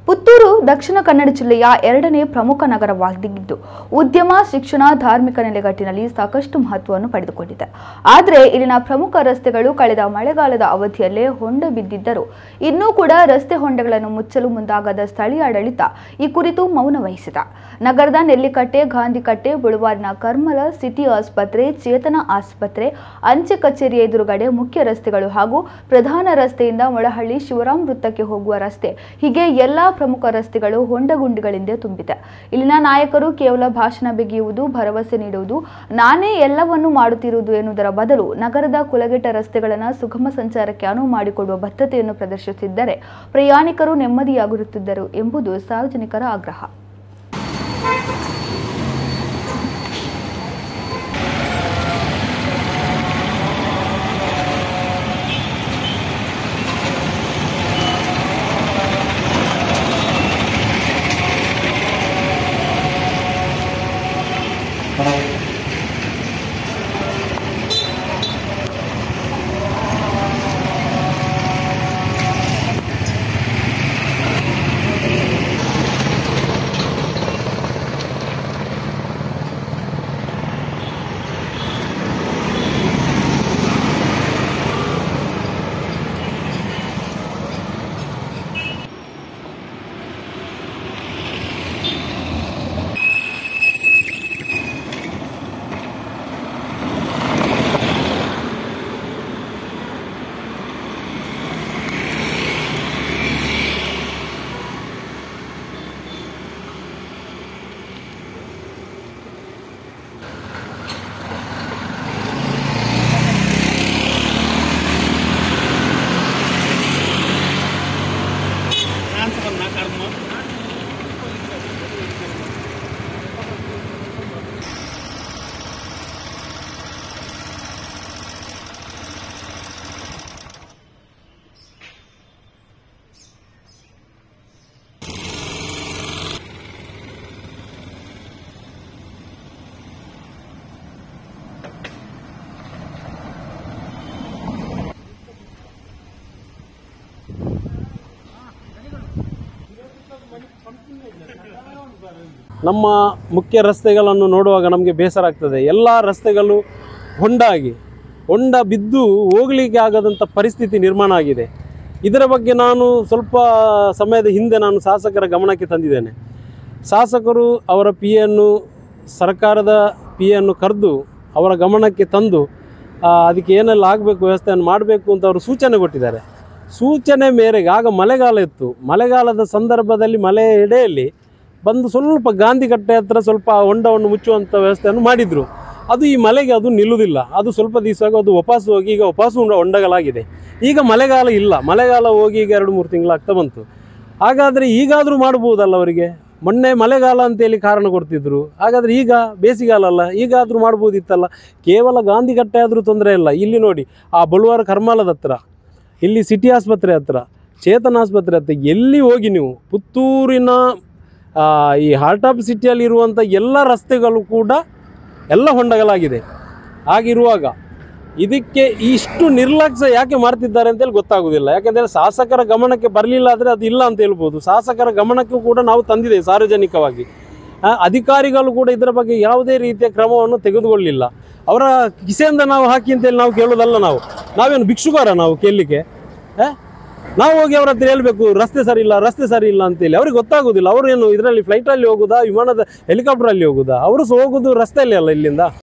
ಪುತ್ತೂರು ದಕ್ಷಿಣ ಕನ್ನಡ ಜಿಲ್ಲೆಯ ಎರಡನೇ ಪ್ರಮುಖ ನಗರವಾಗಿದ್ದು ಉದ್ಯಮ ಶಿಕ್ಷಣ ಧಾರ್ಮಿಕ ನೆಲೆಗಟ್ಟಿನಲ್ಲಿ ಸಾಕಷ್ಟು ಮಹತ್ವವನ್ನು ಪಡೆದುಕೊಂಡಿದೆ ಆದರೆ ಇಲ್ಲಿನ ಪ್ರಮುಖ ರಸ್ತೆಗಳು ಕಳೆದ ಮಳೆಗಾಲದ ಅವಧಿಯಲ್ಲೇ ಹೊಂಡ ಬಿದ್ದಿದ್ದರೂ ಇನ್ನೂ ಕೂಡ ರಸ್ತೆ ಹೊಂಡಗಳನ್ನು ಮುಚ್ಚಲು ಮುಂದಾಗದ ಸ್ಥಳೀಯ ಆಡಳಿತ ಈ ಕುರಿತು ಮೌನ ವಹಿಸಿದೆ ನಗರದ ನೆಲ್ಲಿಕಟ್ಟೆ ಗಾಂಧಿಕಟ್ಟೆ ಬುಳುವಾರಿನ ಕರ್ಮಲ ಸಿಟಿ ಆಸ್ಪತ್ರೆ ಚೇತನ ಆಸ್ಪತ್ರೆ ಅಂಚೆ ಕಚೇರಿ ಎದುರುಗಡೆ ಮುಖ್ಯ ರಸ್ತೆಗಳು ಹಾಗೂ ಪ್ರಧಾನ ರಸ್ತೆಯಿಂದ ಮೊಳಹಳ್ಳಿ ಶಿವರಾಮ್ ವೃತ್ತಕ್ಕೆ ಹೋಗುವ ರಸ್ತೆ ಹೀಗೆ ಎಲ್ಲಾ ಪ್ರಮುಖ ರಸ್ತೆಗಳು ಹೊಂಡಗುಂಡಿಗಳಿಂದ ತುಂಬಿದೆ ಇಲ್ಲಿನ ನಾಯಕರು ಕೇವಲ ಭಾಷಣ ಬಿಗಿಯುವುದು ಭರವಸೆ ನೀಡುವುದು ನಾನೇ ಎಲ್ಲವನ್ನೂ ಮಾಡುತ್ತಿರುವುದು ಎನ್ನುವುದರ ಬದಲು ನಗರದ ಕುಲಗೆಟ್ಟ ರಸ್ತೆಗಳನ್ನು ಸುಗಮ ಸಂಚಾರಕ್ಕೆ ಅನುವು ಮಾಡಿಕೊಡುವ ಬದ್ಧತೆಯನ್ನು ಪ್ರದರ್ಶಿಸಿದ್ದರೆ ಪ್ರಯಾಣಿಕರು ನೆಮ್ಮದಿಯಾಗಿರುತ್ತಿದ್ದರು ಎಂಬುದು ಸಾರ್ವಜನಿಕರ ಆಗ್ರಹ ನಮ್ಮ ಮುಖ್ಯ ರಸ್ತೆಗಳನ್ನು ನೋಡುವಾಗ ನಮಗೆ ಬೇಸರ ಆಗ್ತದೆ ಎಲ್ಲ ರಸ್ತೆಗಳು ಹೊಂಡ ಆಗಿ ಹೊಂಡ ಬಿದ್ದು ಹೋಗಲಿಕ್ಕೆ ಆಗದಂಥ ಪರಿಸ್ಥಿತಿ ನಿರ್ಮಾಣ ಆಗಿದೆ ಇದರ ಬಗ್ಗೆ ನಾನು ಸ್ವಲ್ಪ ಸಮಯದ ಹಿಂದೆ ನಾನು ಶಾಸಕರ ಗಮನಕ್ಕೆ ತಂದಿದ್ದೇನೆ ಶಾಸಕರು ಅವರ ಪಿ ಎನ್ನು ಸರ್ಕಾರದ ಪಿ ಎನ್ನು ಕರೆದು ಅವರ ಗಮನಕ್ಕೆ ತಂದು ಆ, ಅದಕ್ಕೆ ಏನೆಲ್ಲ ಆಗಬೇಕು ವ್ಯವಸ್ಥೆಯನ್ನು ಮಾಡಬೇಕು ಅಂತ ಅವರು ಸೂಚನೆ ಕೊಟ್ಟಿದ್ದಾರೆ ಸೂಚನೆ ಮೇರೆಗೆ ಆಗ ಮಳೆಗಾಲ ಇತ್ತು ಮಳೆಗಾಲದ ಸಂದರ್ಭದಲ್ಲಿ ಮಳೆ ಎಡೆಯಲ್ಲಿ ಬಂದು ಸ್ವಲ್ಪ ಗಾಂಧಿ ಕಟ್ಟೆ ಹತ್ರ ಸ್ವಲ್ಪ ಆ ಹೊಂಡವನ್ನು ಮುಚ್ಚುವಂಥ ವ್ಯವಸ್ಥೆಯನ್ನು ಮಾಡಿದರು ಅದು ಈ ಮಳೆಗೆ ಅದು ನಿಲ್ಲುವುದಿಲ್ಲ ಅದು ಸ್ವಲ್ಪ ದಿವಸ ಅದು ವಾಪಸ್ ಹೋಗಿ ಈಗ ವಾಪಸ್ ಹೊಂಡ ಹೊಂಡಗಳಾಗಿದೆ ಈಗ ಮಳೆಗಾಲ ಇಲ್ಲ ಮಳೆಗಾಲ ಹೋಗಿ ಈಗ ಎರಡು ಮೂರು ತಿಂಗಳಾಗ್ತಾ ಬಂತು ಹಾಗಾದರೆ ಈಗಾದರೂ ಮಾಡ್ಬೋದಲ್ಲ ಅವರಿಗೆ ಮೊನ್ನೆ ಮಳೆಗಾಲ ಅಂತೇಳಿ ಕಾರಣ ಕೊಡ್ತಿದ್ರು ಹಾಗಾದರೆ ಈಗ ಬೇಸಿಗೆಗಾಲ ಅಲ್ಲ ಈಗಾದರೂ ಮಾಡ್ಬೋದಿತ್ತಲ್ಲ ಕೇವಲ ಗಾಂಧಿ ಕಟ್ಟೆ ಆದರೂ ತೊಂದರೆ ಇಲ್ಲ ಇಲ್ಲಿ ನೋಡಿ ಆ ಬಳುವಾರ ಕರ್ಮಾಲದ ಹತ್ರ ಇಲ್ಲಿ ಸಿಟಿ ಆಸ್ಪತ್ರೆ ಹತ್ರ ಚೇತನ ಆಸ್ಪತ್ರೆ ಹತ್ರ ಎಲ್ಲಿ ಹೋಗಿ ನೀವು ಪುತ್ತೂರಿನ ಆ, ಈ ಹಾರ್ಟ್ ಆಫ್ ಸಿಟಿಯಲ್ಲಿ ಇರುವಂಥ ಎಲ್ಲ ರಸ್ತೆಗಳು ಕೂಡ ಎಲ್ಲ ಹೊಂಡಗಳಾಗಿದೆ ಹಾಗಿರುವಾಗ ಇದಕ್ಕೆ ಇಷ್ಟು ನಿರ್ಲಕ್ಷ್ಯ ಯಾಕೆ ಮಾಡ್ತಿದ್ದಾರೆ ಅಂತೇಳಿ ಗೊತ್ತಾಗೋದಿಲ್ಲ ಯಾಕೆಂದರೆ ಶಾಸಕರ ಗಮನಕ್ಕೆ ಬರಲಿಲ್ಲ ಆದರೆ ಅದು ಇಲ್ಲ ಅಂತ ಹೇಳ್ಬೋದು ಶಾಸಕರ ಗಮನಕ್ಕೂ ಕೂಡ ನಾವು ತಂದಿದ್ದೇವೆ ಸಾರ್ವಜನಿಕವಾಗಿ ಆ, ಅಧಿಕಾರಿಗಳು ಕೂಡ ಇದರ ಬಗ್ಗೆ ಯಾವುದೇ ರೀತಿಯ ಕ್ರಮವನ್ನು ತೆಗೆದುಕೊಳ್ಳಿಲ್ಲ ಅವರ ಕಿಸೆಯಿಂದ ನಾವು ಹಾಕಿ ಅಂತೇಳಿ ನಾವು ಕೇಳೋದಲ್ಲ ನಾವು ನಾವೇನು ಭಿಕ್ಷುಗಾರ ನಾವು ಕೇಳಲಿಕ್ಕೆ ಆ? ನಾವು ಹೋಗಿ ಅವ್ರ ಹತ್ರ ಹೇಳ್ಬೇಕು ರಸ್ತೆ ಸರಿ ಇಲ್ಲ ರಸ್ತೆ ಸರಿ ಇಲ್ಲ ಅಂತೇಳಿ ಅವ್ರಿಗೆ ಗೊತ್ತಾಗೋದಿಲ್ಲ ಅವರು ಏನು ಇದರಲ್ಲಿ ಫ್ಲೈಟಲ್ಲಿ ಹೋಗುದಾ ವಿಮಾನದ ಹೆಲಿಕಾಪ್ಟರಲ್ಲಿ ಹೋಗುದಾ ಅವರು ಸಹ ಹೋಗೋದು ರಸ್ತೆಯಲ್ಲಿ ಅಲ್ಲ ಇಲ್ಲಿಂದ